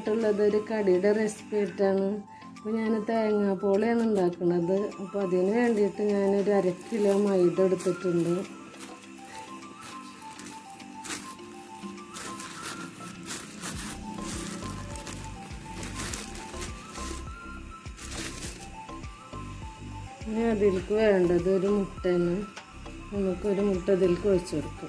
ആയിട്ടുള്ളത് ഒരു കടിയുടെ റെസിപ്പി ആയിട്ടാണ് അപ്പോൾ ഞാൻ തേങ്ങാപ്പോളയാണ് ഉണ്ടാക്കുന്നത് അപ്പോൾ അതിന് വേണ്ടിയിട്ട് ഞാനൊരു അര കിലോ മൈദ എടുത്തിട്ടുണ്ട് ഇനി അതിലേക്ക് വേണ്ടത് ഒരു മുട്ടയാണ് നമുക്കൊരു മുട്ട ഇതിലേക്ക് ഒഴിച്ചു കൊടുക്കാം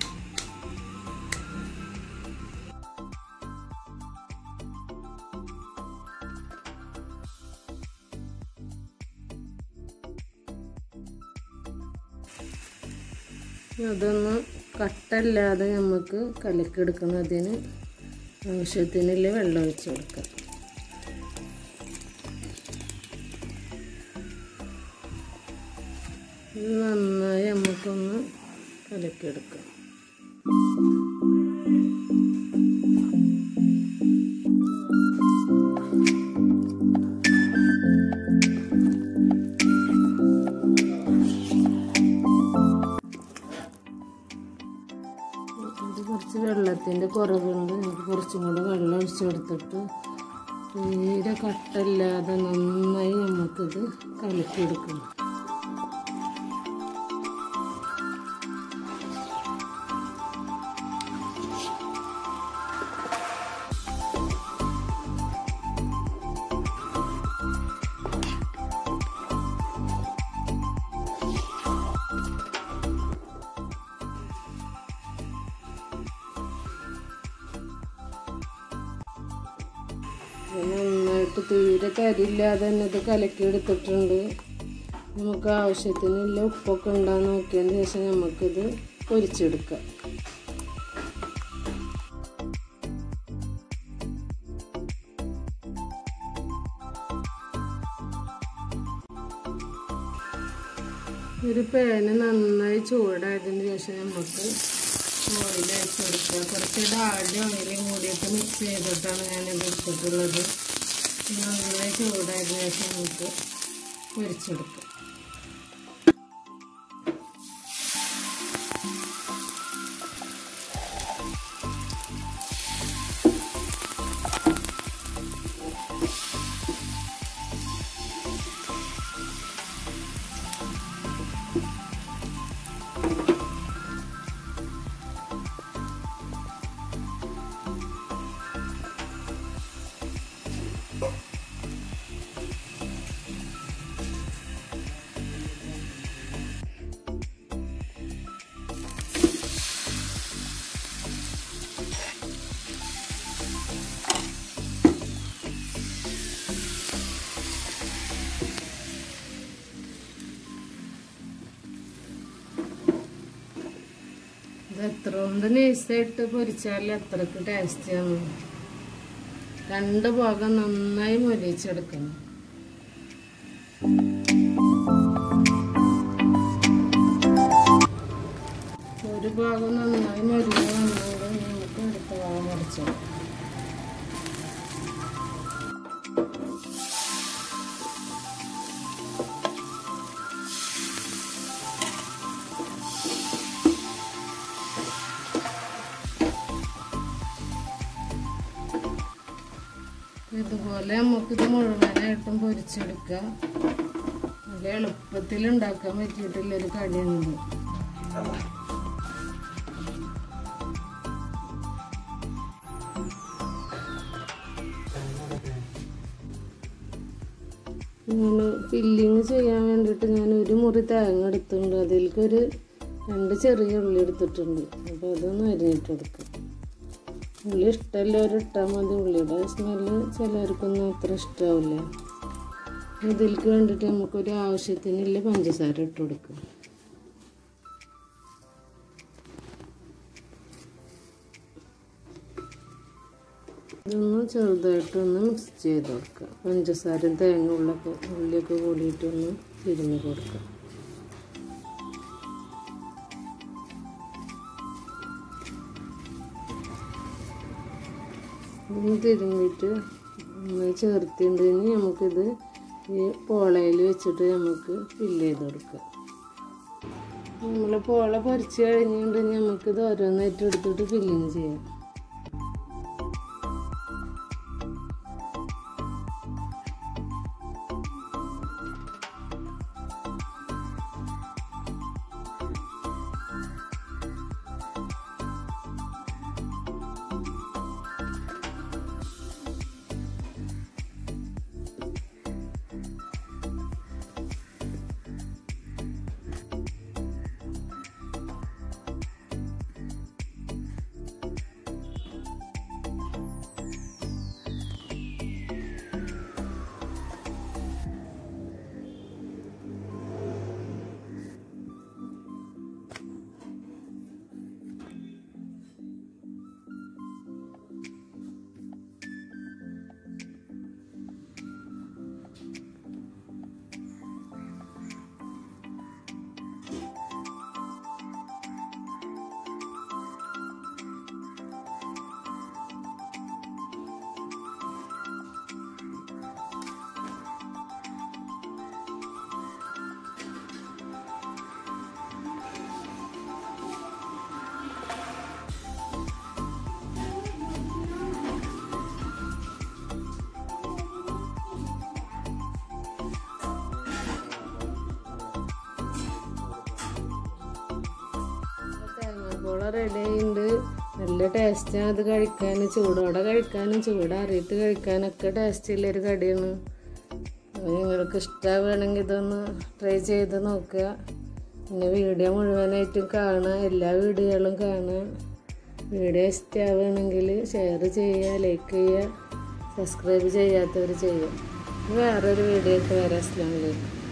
അതൊന്ന് കട്ടല്ലാതെ നമുക്ക് കലക്കിയെടുക്കുന്നതിന് ആവശ്യത്തിനുള്ള വെള്ളം ഒഴിച്ച് കൊടുക്കാം ഇത് നന്നായി നമുക്കൊന്ന് കലക്കിയെടുക്കാം ഇത് കുറച്ച് വെള്ളത്തിൻ്റെ കുറവുണ്ട് നമുക്ക് കുറച്ചും കൂടെ വെള്ളം ഒഴിച്ച് കൊടുത്തിട്ട് തീരെ കട്ടല്ലാതെ നന്നായി നമുക്കിത് കലക്കിയെടുക്കണം നന്നായിട്ട് തീരെ കരിയില്ലാതെ തന്നെ ഇത് കലക്കി എടുത്തിട്ടുണ്ട് നമുക്ക് ആവശ്യത്തിനുള്ള ഉപ്പൊക്കെ ഉണ്ടാന്ന് നോക്കിയതിന് ശേഷം നമുക്കിത് പൊരിച്ചെടുക്കാം ഒരു പാന് നന്നായി ചൂടായതിന് ശേഷം നമുക്ക് ഓയിൽ ഒഴിച്ച് കൊടുക്കുക കുറച്ച് ഡാഡി ഓയിൽ കൂടിയിട്ട് മിക്സ് ചെയ്തിട്ടാണ് ഞാനിത് എടുത്തിട്ടുള്ളത് നന്നായി ചൂടായതിനു ശേഷം നമുക്ക് പൊരിച്ചെടുക്കാം ഇത് എത്ര കൊണ്ട് നൈസായിട്ട് പൊരിച്ചാൽ അത്രക്ക് ടേസ്റ്റിയാണ് രണ്ട് ഭാഗം നന്നായി മൊരിച്ചെടുക്കണം ഒരു ഭാഗം നന്നായി മൊരിഞ്ഞ് വന്നോട് നമുക്ക് അടുത്ത ഭാഗം മുറിച്ചെടുക്കാം ഇതുപോലെ നമുക്കിത് മുഴുവനായിട്ടും പൊരിച്ചെടുക്കാം നല്ല എളുപ്പത്തിൽ ഉണ്ടാക്കാൻ പറ്റിയിട്ടുള്ളൊരു കടിയാണിത് നമ്മൾ ഫില്ലിങ് ചെയ്യാൻ വേണ്ടിയിട്ട് ഞാൻ ഒരു മുറി തേങ്ങ എടുത്തിട്ടുണ്ട് അതിലേക്ക് ഒരു രണ്ട് ചെറിയ ഉള്ളി എടുത്തിട്ടുണ്ട് അപ്പോൾ അതൊന്ന് അരിഞ്ഞിട്ട് കൊടുക്കാം ഉള്ളി ഇഷ്ടമല്ലവർ ഇട്ടാൽ മതി ഉള്ളിയുടെ സ്മെല്ല് ചിലർക്കൊന്നും അത്ര ഇഷ്ടാവില്ല ഇതിലേക്ക് വേണ്ടിയിട്ട് നമുക്കൊരു ആവശ്യത്തിനുള്ള പഞ്ചസാര ഇട്ട് കൊടുക്കാം ഇതൊന്ന് ചെറുതായിട്ടൊന്ന് മിക്സ് ചെയ്ത് കൊടുക്കുക പഞ്ചസാരയും തേങ്ങ ഉള്ളൊക്കെ ഉള്ളിയൊക്കെ കൂടിയിട്ടൊന്ന് തിരുമ്മി കൊടുക്കുക ഇതൊന്ന് തിരുമ്മിയിട്ട് നന്നായി ചേർത്തിട്ടുണ്ടെങ്കിൽ നമുക്കിത് ഈ പോളയിൽ വെച്ചിട്ട് നമുക്ക് ഫില്ല് ചെയ്ത് കൊടുക്കാം നമ്മൾ പോള പൊരിച്ച് കഴിഞ്ഞിട്ടുണ്ടെങ്കിൽ നമുക്കിത് ഓരോന്നായിട്ട് എടുത്തിട്ട് ഫില്ലിങ് ചെയ്യാം സവോള റെഡി ആയിട്ടുണ്ട് നല്ല ടേസ്റ്റാണ് അത് കഴിക്കാൻ ചൂടോടെ കഴിക്കാനും ചൂടാറിയിട്ട് കഴിക്കാനൊക്കെ ടേസ്റ്റുള്ളൊരു കടിയാണ് അപ്പോൾ നിങ്ങൾക്ക് ഇഷ്ടമാവുകയാണെങ്കിൽ ഇതൊന്ന് ട്രൈ ചെയ്ത് നോക്കുക പിന്നെ വീഡിയോ മുഴുവനായിട്ടും കാണുക എല്ലാ വീഡിയോകളും കാണുക വീഡിയോ ഇഷ്ടമാവുകയാണെങ്കിൽ ഷെയർ ചെയ്യുക ലൈക്ക് ചെയ്യുക സബ്സ്ക്രൈബ് ചെയ്യാത്തവർ ചെയ്യുക വേറൊരു വീഡിയോ ആയിട്ട് വരാം അസ്ലാം വലൈക്കും